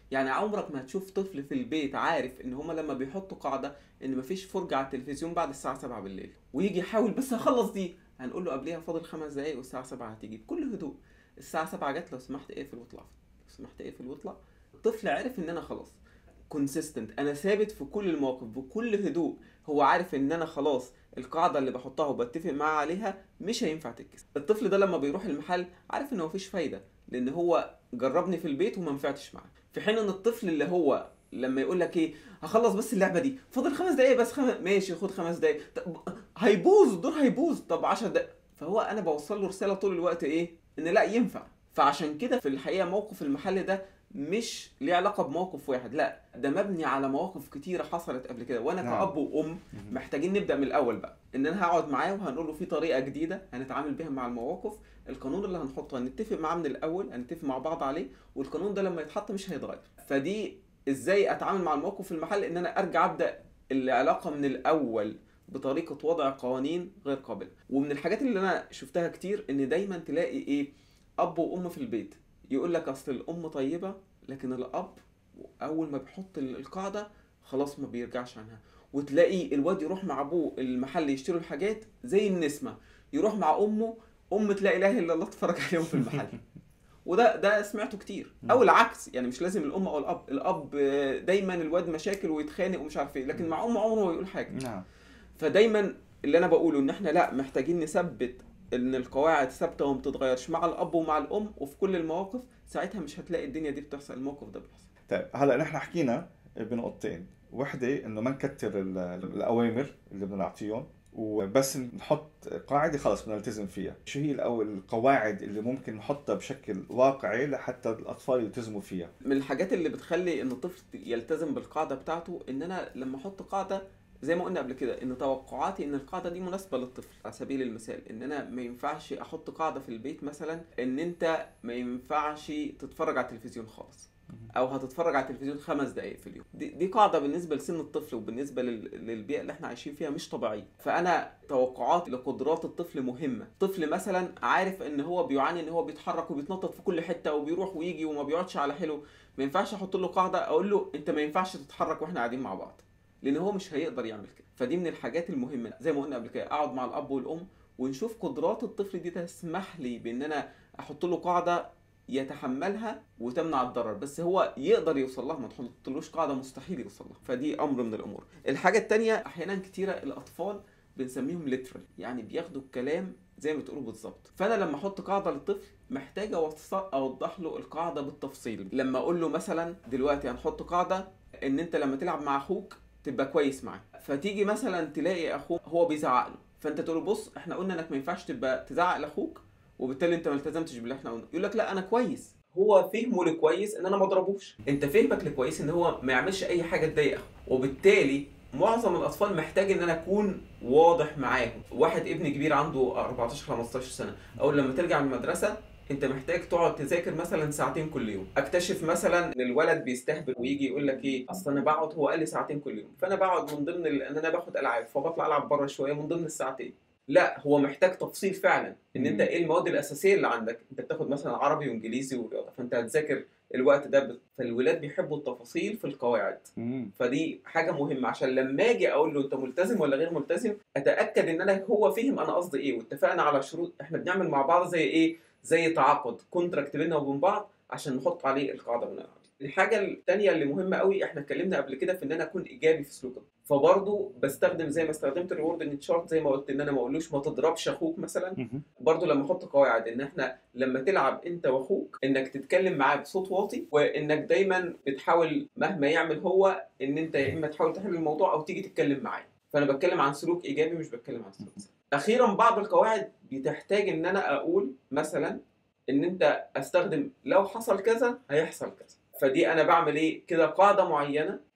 يعني عمرك ما هتشوف طفل في البيت عارف ان هما لما بيحطوا قاعده ان مفيش فرجه على التلفزيون بعد الساعه 7 بالليل ويجي يحاول بس هخلص دي هنقول له قبليها فاضل خمس دقايق والساعه 7 هتيجي بكل هدوء الساعه 7 جت لو سمحت اقفل واطلع لو سمحت اقفل واطلع الطفل عرف ان انا خلاص كونسيستنت انا ثابت في كل المواقف بكل هدوء هو عارف ان انا خلاص القاعده اللي بحطها وبتفق معاه عليها مش هينفع تتكسر الطفل ده لما بيروح المحل عارف ان مفيش فايده لان هو جربني في البيت وما نفعتش معاه في حين ان الطفل اللي هو لما يقول لك ايه هخلص بس اللعبه دي فاضل خمس دقايق بس خم... ماشي خد خمس دقايق طب هيبوظ الدور هيبوظ طب 10 دقايق فهو انا بوصل له رساله طول الوقت ايه ان لا ينفع فعشان كده في الحقيقه موقف المحل ده مش ليه علاقه بموقف واحد لا ده مبني على مواقف كتيره حصلت قبل كده وانا نعم. كاب وام محتاجين نبدا من الاول بقى ان انا هقعد معاه وهنقول له في طريقه جديده هنتعامل بيها مع المواقف القانون اللي هنحطه هنتفق معاه من الاول هنتفق مع بعض عليه والقانون ده لما يتحط مش هيتغير فدي ازاي اتعامل مع الموقف في المحل ان انا ارجع ابدا العلاقه من الاول بطريقه وضع قوانين غير قابله ومن الحاجات اللي انا شفتها كتير ان دايما تلاقي ايه اب وام في البيت يقول لك اصل الام طيبه لكن الاب اول ما بيحط ال- القاعده خلاص ما بيرجعش عنها وتلاقي الواد يروح مع ابوه المحل يشتروا الحاجات زي النسمه يروح مع امه ام لا اله الا الله تتفرج عليهم في المحل وده ده سمعته كتير او العكس يعني مش لازم الام او الاب الاب آه، دايما الواد مشاكل ويتخانق ومش عارف ايه لكن مع امه عمره ما يقول حاجه نعم فدايما اللي انا بقوله ان احنا لا محتاجين نثبت ان القواعد ثابته وما بتتغيرش مع الاب ومع الام وفي كل المواقف ساعتها مش هتلاقي الدنيا دي بتحصل الموقف ده بيحصل طيب هلا نحن حكينا بنقطتين وحده انه ما نكتر ال- الاوامر اللي بدنا نعطيهم وبس نحط قاعده خلص بدنا نلتزم فيها شو هي الأو- القواعد اللي ممكن نحطها بشكل واقعي لحتى الاطفال يلتزموا فيها من الحاجات اللي بتخلي ان الطفل يلتزم بالقاعده بتاعته ان انا لما احط قاعده زي ما قلنا قبل كده ان توقعاتي ان القاعده دي مناسبه للطفل على سبيل المثال ان انا ما ينفعش احط قاعده في البيت مثلا ان انت ما ينفعش تتفرج على التلفزيون خالص او هتتفرج على التلفزيون خمس دقائق في اليوم دي, دي قاعده بالنسبه لسن الطفل وبالنسبه لل- للبيئه اللي احنا عايشين فيها مش طبيعيه فانا توقعاتي لقدرات الطفل مهمه طفل مثلا عارف ان هو بيعاني ان هو بيتحرك وبيتنطط في كل حته وبيروح ويجي وما بيقعدش على حلو ما ينفعش احط له قاعده اقول له انت ما ينفعش تتحرك واحنا قاعدين مع بعض لان هو مش هيقدر يعمل كده فدي من الحاجات المهمه زي ما قلنا قبل كده اقعد مع الاب والام ونشوف قدرات الطفل دي تسمح لي بان انا احط له قاعده يتحملها وتمنع الضرر بس هو يقدر يوصل لها ما تحطلوش قاعده مستحيل يوصل لها فدي امر من الامور الحاجه التانية احيانا كتيره الاطفال بنسميهم ليترال يعني بياخدوا الكلام زي ما بتقولوا بالظبط فانا لما احط قاعده للطفل محتاج أوص- اوضح له القاعده بالتفصيل لما اقول له مثلا دلوقتي هنحط قاعده ان انت لما تلعب مع اخوك تبقى كويس معاه فتيجي مثلا تلاقي اخوك هو بيزعق له فانت تقول له بص احنا قلنا انك ما ينفعش تبقى تزعق لاخوك وبالتالي انت ما التزمتش باللي احنا قلنا يقول لك لا انا كويس هو فهمه لكويس ان انا ما اضربوش انت فهمك لكويس ان هو ما يعملش اي حاجه تضايق اخوه وبالتالي معظم الاطفال محتاج ان انا اكون واضح معاهم واحد ابن كبير عنده 14 15 سنه اول لما ترجع من المدرسه انت محتاج تقعد تذاكر مثلا ساعتين كل يوم اكتشف مثلا ان الولد بيستهبل ويجي يقول لك ايه اصل انا بقعد هو قال لي ساعتين كل يوم فانا بقعد من ضمن ال- ان انا باخد العاب فبطلع العب بره شويه من ضمن الساعتين لا هو محتاج تفصيل فعلا ان انت مم. ايه المواد الاساسيه اللي عندك انت بتاخد مثلا عربي وانجليزي ورياضه فانت هتذاكر الوقت ده ب- فالولاد بيحبوا التفاصيل في القواعد فدي حاجه مهمه عشان لما اجي اقول له انت ملتزم ولا غير ملتزم اتاكد ان انا هو فهم انا قصدي ايه واتفقنا على شروط احنا بنعمل مع بعض زي ايه زي تعاقد كونتراكت بيننا وبين بعض عشان نحط عليه القاعده بناء عليه الحاجه الثانيه اللي مهمه قوي احنا اتكلمنا قبل كده في ان انا اكون ايجابي في سلوكي فبرضه بستخدم زي ما استخدمت الريورد تشارت زي ما قلت ان انا ما اقولوش ما تضربش اخوك مثلا برضو لما احط قواعد ان احنا لما تلعب انت واخوك انك تتكلم معاه بصوت واطي وانك دايما بتحاول مهما يعمل هو ان انت يا اما تحاول تحل الموضوع او تيجي تتكلم معاه فانا بتكلم عن سلوك ايجابي مش بتكلم عن سلوك سلبي اخيرا بعض القواعد بتحتاج ان انا اقول مثلا ان انت استخدم لو حصل كذا هيحصل كذا فدي انا بعمل ايه كده قاعده معينه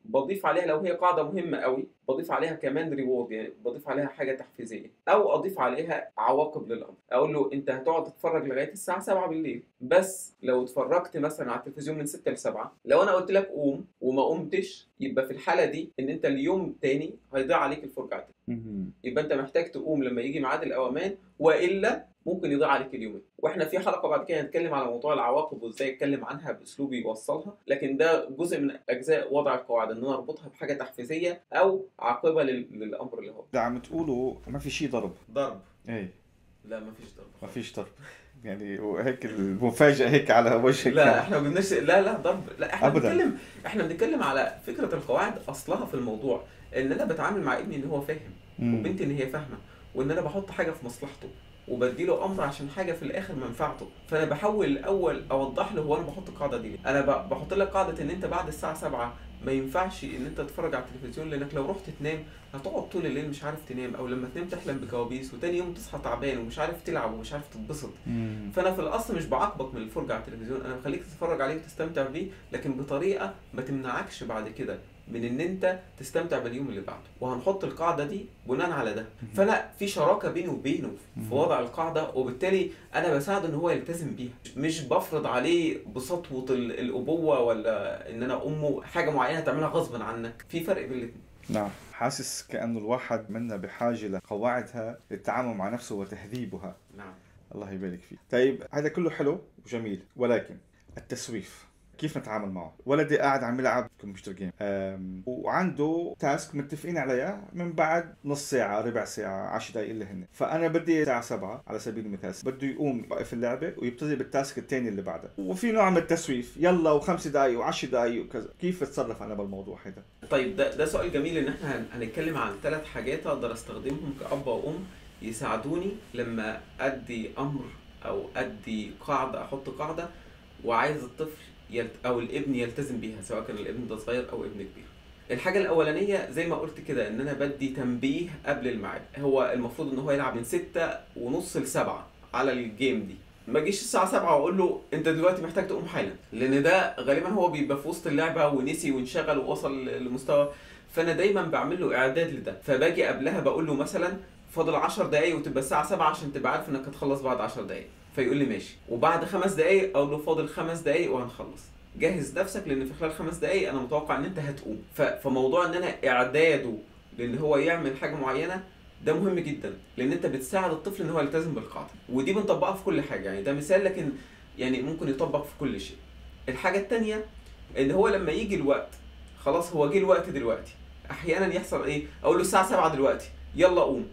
بضيف عليها لو هي قاعده مهمه قوي بضيف عليها كمان ريورد يعني بضيف عليها حاجه تحفيزيه او اضيف عليها عواقب للامر اقول له انت هتقعد تتفرج لغايه الساعه 7 بالليل بس لو اتفرجت مثلا على التلفزيون من 6 ل 7 لو انا قلت لك قوم وما قمتش يبقى في الحاله دي ان انت اليوم التاني هيضيع عليك الفرجه على التلفزيون. مهم. يبقى انت محتاج تقوم لما يجي ميعاد الاوامان والا ممكن يضيع عليك اليومين واحنا في حلقه بعد كده هنتكلم على موضوع العواقب وازاي اتكلم عنها باسلوب يوصلها لكن ده جزء من اجزاء وضع القواعد ان انا اربطها بحاجه تحفيزيه او عاقبه لل- للامر اللي هو ده عم تقولوا ما في شيء ضرب ضرب ايه لا ما فيش ضرب ما فيش ضرب يعني وهيك المفاجأة هيك على وجهك لا احنا ما قلناش لا لا ضرب لا احنا أبداً. بنتكلم احنا بنتكلم على فكره القواعد اصلها في الموضوع ان انا بتعامل مع ابني ان هو فاهم مم. وبنتي ان هي فاهمه وان انا بحط حاجه في مصلحته وبديله امر عشان حاجه في الاخر منفعته فانا بحاول الاول اوضح له هو انا بحط القاعده دي ليه انا ب- بحط لك قاعده ان انت بعد الساعه 7 ما ينفعش ان انت تتفرج على التلفزيون لانك لو رحت تنام هتقعد طول الليل مش عارف تنام او لما تنام تحلم بكوابيس وتاني يوم تصحى تعبان ومش عارف تلعب ومش عارف تتبسط مم. فانا في الاصل مش بعاقبك من الفرجه على التلفزيون انا بخليك تتفرج عليه وتستمتع بيه لكن بطريقه ما تمنعكش بعد كده من ان انت تستمتع باليوم اللي بعده وهنحط القاعده دي بناء على ده فانا في شراكه بيني وبينه في وضع القاعده وبالتالي انا بساعده ان هو يلتزم بيها مش بفرض عليه بسطوه ال- الابوه ولا ان انا امه حاجه معينه تعملها غصبا عنك في فرق بين الاثنين نعم حاسس كأنه الواحد منا بحاجة لقواعدها للتعامل مع نفسه وتهذيبها نعم الله يبارك فيك طيب هذا كله حلو وجميل ولكن التسويف كيف نتعامل معه؟ ولدي قاعد عم يلعب كمبيوتر جيم أم، وعنده تاسك متفقين عليها من بعد نص ساعة ربع ساعة 10 دقائق اللي هن فأنا بدي الساعة 7 على سبيل المثال بده يقوم يوقف اللعبة ويبتدي بالتاسك الثاني اللي بعده وفي نوع من التسويف يلا وخمس دقائق وعشر دقائق وكذا كيف اتصرف أنا بالموضوع هذا؟ طيب ده ده سؤال جميل ان احنا هن- هنتكلم عن ثلاث حاجات اقدر استخدمهم كأب وأم يساعدوني لما ادي امر او ادي قاعده احط قاعده وعايز الطفل يلت او الابن يلتزم بيها سواء كان الابن ده صغير او ابن كبير. الحاجة الأولانية زي ما قلت كده إن أنا بدي تنبيه قبل الميعاد، هو المفروض إن هو يلعب من ستة ونص لسبعة على الجيم دي. ما اجيش الساعة 7 واقول له انت دلوقتي محتاج تقوم حالا لان ده غالبا هو بيبقى في وسط اللعبة ونسي وانشغل ووصل لمستوى فانا دايما بعمل له اعداد لده فباجي قبلها بقول له مثلا فاضل 10 دقايق وتبقى الساعة 7 عشان تبقى عارف انك هتخلص بعد 10 دقايق فيقول لي ماشي وبعد خمس دقايق اقول له فاضل خمس دقايق وهنخلص جهز نفسك لان في خلال خمس دقايق انا متوقع ان انت هتقوم ف- فموضوع ان انا اعداده لان هو يعمل حاجه معينه ده مهم جدا لان انت بتساعد الطفل ان هو يلتزم بالقاعده ودي بنطبقها في كل حاجه يعني ده مثال لكن يعني ممكن يطبق في كل شيء الحاجه التانية ان هو لما يجي الوقت خلاص هو جه الوقت دلوقتي احيانا يحصل ايه اقول له الساعه 7 دلوقتي يلا قوم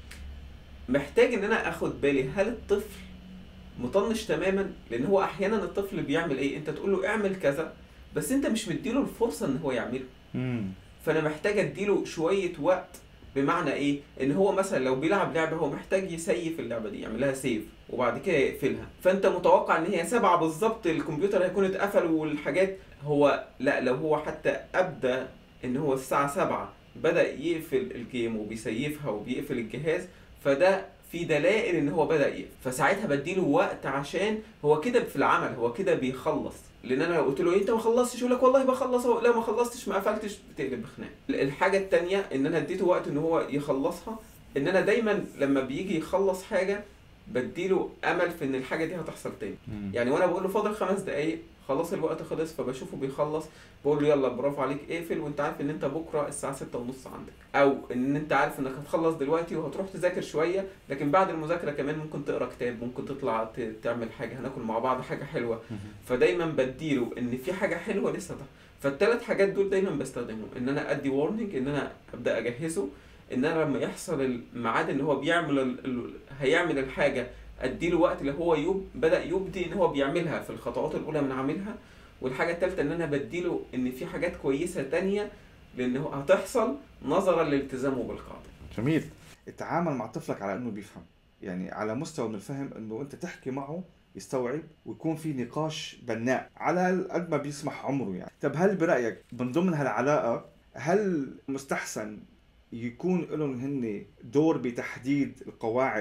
محتاج ان انا اخد بالي هل الطفل مطنش تماما لان هو احيانا الطفل بيعمل ايه انت تقول له اعمل كذا بس انت مش مديله الفرصه ان هو يعمله فانا محتاج اديله شويه وقت بمعنى ايه ان هو مثلا لو بيلعب لعبه هو محتاج يسيف اللعبه دي يعمل لها سيف وبعد كده يقفلها فانت متوقع ان هي سبعة بالظبط الكمبيوتر هيكون اتقفل والحاجات هو لا لو هو حتى ابدى ان هو الساعه سبعة بدا يقفل الجيم وبيسيفها وبيقفل الجهاز فده في دلائل ان هو بدا يقفل فساعتها بديله وقت عشان هو كده في العمل هو كده بيخلص لان انا لو قلت له إيه انت ما خلصتش يقول لك والله بخلص أهو. لا ما خلصتش ما قفلتش بتقلب بخناق الحاجه التانية ان انا اديته وقت ان هو يخلصها ان انا دايما لما بيجي يخلص حاجه بديله امل في ان الحاجه دي هتحصل تاني يعني وانا بقول له فاضل خمس دقايق خلاص الوقت خلص فبشوفه بيخلص بقول له يلا برافو عليك اقفل وانت عارف ان انت بكره الساعه ستة ونص عندك او ان انت عارف انك هتخلص دلوقتي وهتروح تذاكر شويه لكن بعد المذاكره كمان ممكن تقرا كتاب ممكن تطلع ت- تعمل حاجه هناكل مع بعض حاجه حلوه فدايما بديله ان في حاجه حلوه لسه ده فالثلاث حاجات دول دايما بستخدمهم ان انا ادي وارنينج ان انا ابدا اجهزه ان انا لما يحصل الميعاد ان هو بيعمل ال... ال... هيعمل الحاجه اديله وقت اللي هو يب... بدا يبدي ان هو بيعملها في الخطوات الاولى من عاملها والحاجه الثالثه ان انا بديله ان في حاجات كويسه تانية لان هو هتحصل نظرا لالتزامه بالقاعده جميل اتعامل مع طفلك على انه بيفهم يعني على مستوى من الفهم انه انت تحكي معه يستوعب ويكون في نقاش بناء على قد ما بيسمح عمره يعني طب هل برايك من ضمن هالعلاقه هل مستحسن يكون لهم هن دور بتحديد القواعد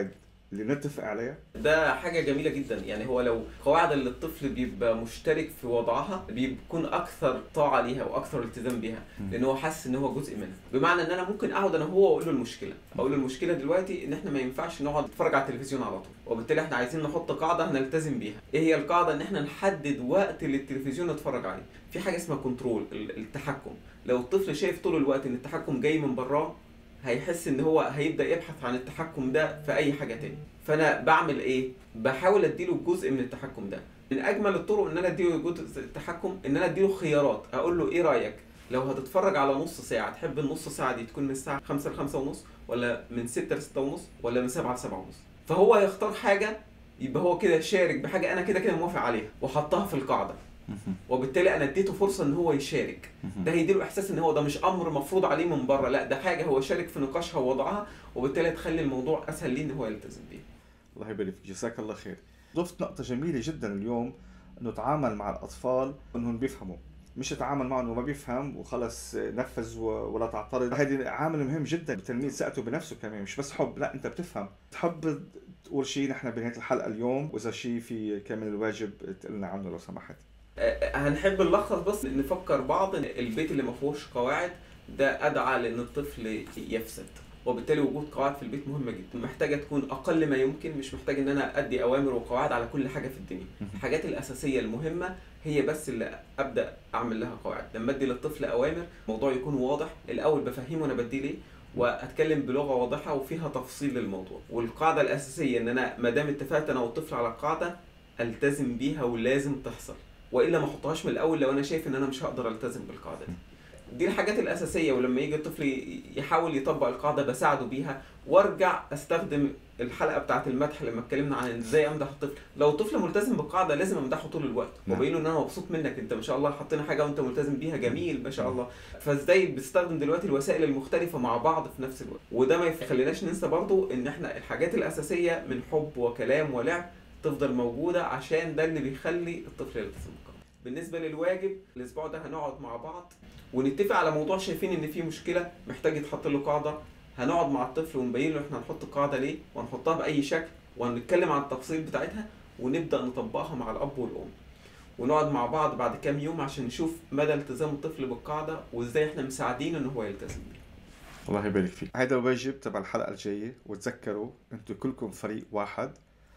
اللي نتفق عليها ده حاجة جميلة جدا يعني هو لو قواعد اللي الطفل بيبقى مشترك في وضعها بيكون أكثر طاعة ليها وأكثر التزام بيها مم. لأن هو حاسس إن هو جزء منها بمعنى إن أنا ممكن أقعد أنا وهو وأقول له المشكلة أقول له المشكلة دلوقتي إن إحنا ما ينفعش نقعد نتفرج على التلفزيون على طول وبالتالي إحنا عايزين نحط قاعدة هنلتزم بيها إيه هي القاعدة إن إحنا نحدد وقت للتلفزيون نتفرج عليه في حاجة اسمها كنترول التحكم لو الطفل شايف طول الوقت إن التحكم جاي من براه هيحس ان هو هيبدا يبحث عن التحكم ده في اي حاجه تاني فانا بعمل ايه بحاول اديله جزء من التحكم ده من اجمل الطرق ان انا اديله جزء التحكم ان انا اديله خيارات اقول له ايه رايك لو هتتفرج على نص ساعه تحب النص ساعه دي تكون من الساعه 5 ل 5 ونص ولا من 6 ل 6 ونص ولا من 7 ل 7 ونص فهو هيختار حاجه يبقى هو كده شارك بحاجه انا كده كده موافق عليها وحطها في القاعده وبالتالي انا اديته فرصه ان هو يشارك ده هيديله احساس ان هو ده مش امر مفروض عليه من بره لا ده حاجه هو شارك في نقاشها ووضعها وبالتالي تخلي الموضوع اسهل ليه ان هو يلتزم بيه الله يبارك فيك جزاك الله خير ضفت نقطة جميلة جدا اليوم انه تعامل مع الاطفال انهم بيفهموا مش يتعامل معه انه ما بيفهم وخلص نفذ و- ولا تعترض هذه عامل مهم جدا التلميذ ثقته بنفسه كمان مش بس حب لا انت بتفهم تحب تقول شيء نحن بنهاية الحلقة اليوم واذا شيء في كامل الواجب تقلنا عنه لو سمحت آه، هنحب نلخص بس نفكر بعض ان البيت اللي ما فيهوش قواعد ده ادعى لان الطفل يفسد وبالتالي وجود قواعد في البيت مهمه جدا محتاجه تكون اقل ما يمكن مش محتاج ان انا ادي اوامر وقواعد على كل حاجه في الدنيا الحاجات الاساسيه المهمه هي بس اللي ابدا اعمل لها قواعد لما ادي للطفل اوامر الموضوع يكون واضح الاول بفهمه انا بديه ليه واتكلم بلغه واضحه وفيها تفصيل للموضوع والقاعده الاساسيه ان انا ما دام اتفقت انا والطفل على القاعده التزم بيها ولازم تحصل والا ما احطهاش من الاول لو انا شايف ان انا مش هقدر التزم بالقاعده دي دي الحاجات الاساسيه ولما يجي الطفل ي- يحاول يطبق القاعده بساعده بيها وارجع استخدم الحلقه بتاعه المدح لما اتكلمنا عن ازاي امدح الطفل لو الطفل ملتزم بالقاعده لازم امدحه طول الوقت نعم. وبين له ان انا مبسوط منك انت ما شاء الله حطينا حاجه وانت ملتزم بيها جميل ما شاء الله فازاي بتستخدم دلوقتي الوسائل المختلفه مع بعض في نفس الوقت وده ما يخليناش ننسى برضو ان احنا الحاجات الاساسيه من حب وكلام ولعب تفضل موجوده عشان ده اللي بيخلي الطفل يلتزم بالقاعده بالنسبه للواجب الاسبوع ده هنقعد مع بعض ونتفق على موضوع شايفين ان في مشكله محتاج يتحط له قاعده هنقعد مع الطفل ونبين له احنا هنحط القاعده ليه وهنحطها باي شكل وهنتكلم عن التفاصيل بتاعتها ونبدا نطبقها مع الاب والام ونقعد مع بعض بعد كام يوم عشان نشوف مدى التزام الطفل بالقاعده وازاي احنا مساعدينه ان هو يلتزم بيها الله يبارك فيك هذا الواجب تبع الحلقة الجاية وتذكروا انتم كلكم فريق واحد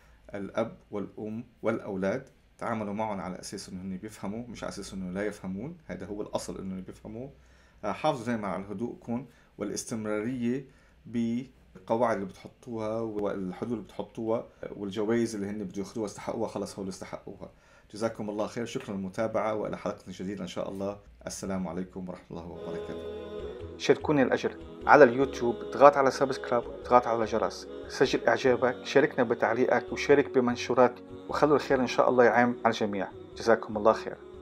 الاب والام والاولاد تعاملوا معهم على اساس انه هن بيفهموا مش على اساس انه لا يفهمون هذا هو الاصل انه بيفهموا آه، حافظوا دائما على هدوءكم والاستمرارية بالقواعد اللي بتحطوها والحدود اللي بتحطوها والجوائز اللي هن بده ياخذوها استحقوها خلص هول استحقوها جزاكم الله خير شكرا للمتابعة والى حلقة جديدة ان شاء الله السلام عليكم ورحمة الله وبركاته شاركوني الأجر على اليوتيوب اضغط على سبسكرايب اضغط على الجرس سجل إعجابك شاركنا بتعليقك وشارك بمنشورات وخلوا الخير إن شاء الله يعم على الجميع جزاكم الله خير